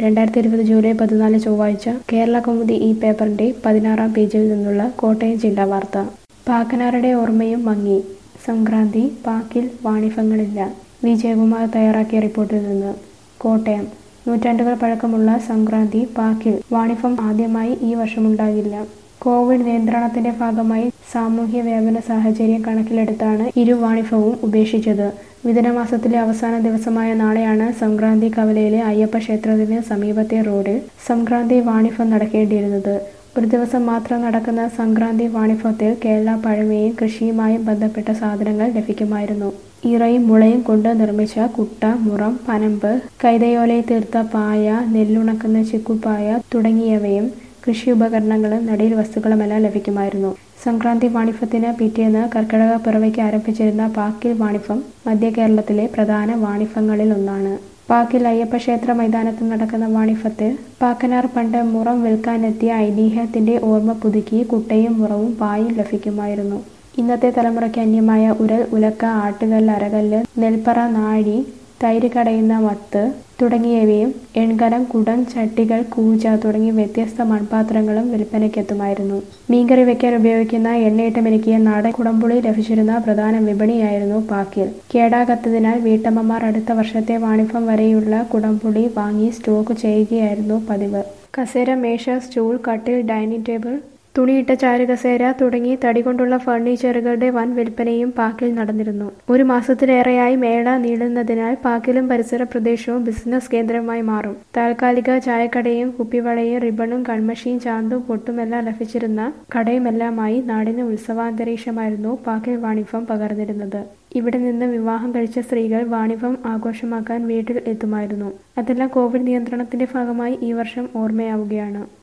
രണ്ടായിരത്തി ഇരുപത് ജൂലൈ പതിനാല് ചൊവ്വാഴ്ച കേരള കൗമുദി ഈ പേപ്പറിന്റെ പതിനാറാം പേജിൽ നിന്നുള്ള കോട്ടയം ജില്ലാ വാർത്ത പാക്കനാരുടെ ഓർമ്മയും മങ്ങി സംക്രാന്തി പാക്കിൽ വാണിഭങ്ങളില്ല വി ജയകുമാർ തയ്യാറാക്കിയ റിപ്പോർട്ടിൽ നിന്ന് കോട്ടയം നൂറ്റാണ്ടുകൾ പഴക്കമുള്ള സംക്രാന്തി പാക്കിൽ വാണിഭം ആദ്യമായി ഈ വർഷമുണ്ടാകില്ല കോവിഡ് നിയന്ത്രണത്തിന്റെ ഭാഗമായി സാമൂഹ്യ വ്യാപന സാഹചര്യം കണക്കിലെടുത്താണ് ഇരു വാണിഭവും ഉപേക്ഷിച്ചത് മിഥുനമാസത്തിലെ അവസാന ദിവസമായ നാളെയാണ് സംക്രാന്തി കവലയിലെ അയ്യപ്പ ക്ഷേത്രത്തിന് സമീപത്തെ റോഡിൽ സംക്രാന്തി വാണിഭം നടക്കേണ്ടിയിരുന്നത് ഒരു ദിവസം മാത്രം നടക്കുന്ന സംക്രാന്തി വാണിഭത്തിൽ കേരള പഴമയും കൃഷിയുമായും ബന്ധപ്പെട്ട സാധനങ്ങൾ ലഭിക്കുമായിരുന്നു ഇറയും മുളയും കൊണ്ട് നിർമ്മിച്ച കുട്ട മുറം പനമ്പ് കൈതയോലയിൽ തീർത്ത പായ നെല്ലുണക്കുന്ന ചിക്കുപ്പായ തുടങ്ങിയവയും കൃഷി ഉപകരണങ്ങളും നടീൽ വസ്തുക്കളുമെല്ലാം ലഭിക്കുമായിരുന്നു സംക്രാന്തി വാണിഭത്തിന് പിറ്റേന്ന് കർക്കിടക പിറവയ്ക്ക് ആരംഭിച്ചിരുന്ന പാക്കിൽ വാണിഭം മധ്യ കേരളത്തിലെ പ്രധാന വാണിഭങ്ങളിൽ ഒന്നാണ് പാക്കിൽ അയ്യപ്പ ക്ഷേത്ര മൈതാനത്ത് നടക്കുന്ന വാണിഭത്തിൽ പാക്കനാർ പണ്ട് മുറം വിൽക്കാനെത്തിയ ഐതിഹ്യത്തിന്റെ ഓർമ്മ പുതുക്കി കുട്ടയും മുറവും പായും ലഭിക്കുമായിരുന്നു ഇന്നത്തെ തലമുറയ്ക്ക് അന്യമായ ഉരൽ ഉലക്ക ആട്ടുകല്ല് അരകല്ല് നെൽപ്പറ നാഴി തൈര് കടയുന്ന മത്ത് തുടങ്ങിയവയും എൺകലം കുടം ചട്ടികൾ കൂജ തുടങ്ങി വ്യത്യസ്ത മൺപാത്രങ്ങളും വിൽപ്പനയ്ക്കെത്തുമായിരുന്നു മീൻകറി വെക്കാൻ ഉപയോഗിക്കുന്ന എണ്ണയിട്ട് മെനുക്കിയ നാടൻ കുടംപുളി ലഭിച്ചിരുന്ന പ്രധാന വിപണിയായിരുന്നു പാക്കിൽ കേടാകത്തതിനാൽ വീട്ടമ്മമാർ അടുത്ത വർഷത്തെ വാണിഭം വരെയുള്ള കുടംപുളി വാങ്ങി സ്റ്റോക്ക് ചെയ്യുകയായിരുന്നു പതിവ് കസേര മേശ സ്റ്റൂൾ കട്ടിൽ ഡൈനിങ് ടേബിൾ തുണിയിട്ട ചാരുകസേര തുടങ്ങി തടി കൊണ്ടുള്ള ഫർണിച്ചറുകളുടെ വൻ വിൽപ്പനയും പാക്കിൽ നടന്നിരുന്നു ഒരു മാസത്തിലേറെയായി മേള നീളുന്നതിനാൽ പാക്കിലും പരിസര പ്രദേശവും ബിസിനസ് കേന്ദ്രമായി മാറും താൽക്കാലിക ചായക്കടയും കുപ്പിവളയും റിബണും കൺമഷിയും ചാന്തും പൊട്ടുമെല്ലാം ലഭിച്ചിരുന്ന കടയുമെല്ലാമായി നാടിന് ഉത്സവാന്തരീക്ഷമായിരുന്നു പാക്കിൽ വാണിഭം പകർന്നിരുന്നത് ഇവിടെ നിന്ന് വിവാഹം കഴിച്ച സ്ത്രീകൾ വാണിഭം ആഘോഷമാക്കാൻ വീട്ടിൽ എത്തുമായിരുന്നു അതെല്ലാം കോവിഡ് നിയന്ത്രണത്തിന്റെ ഭാഗമായി ഈ വർഷം ഓർമ്മയാവുകയാണ്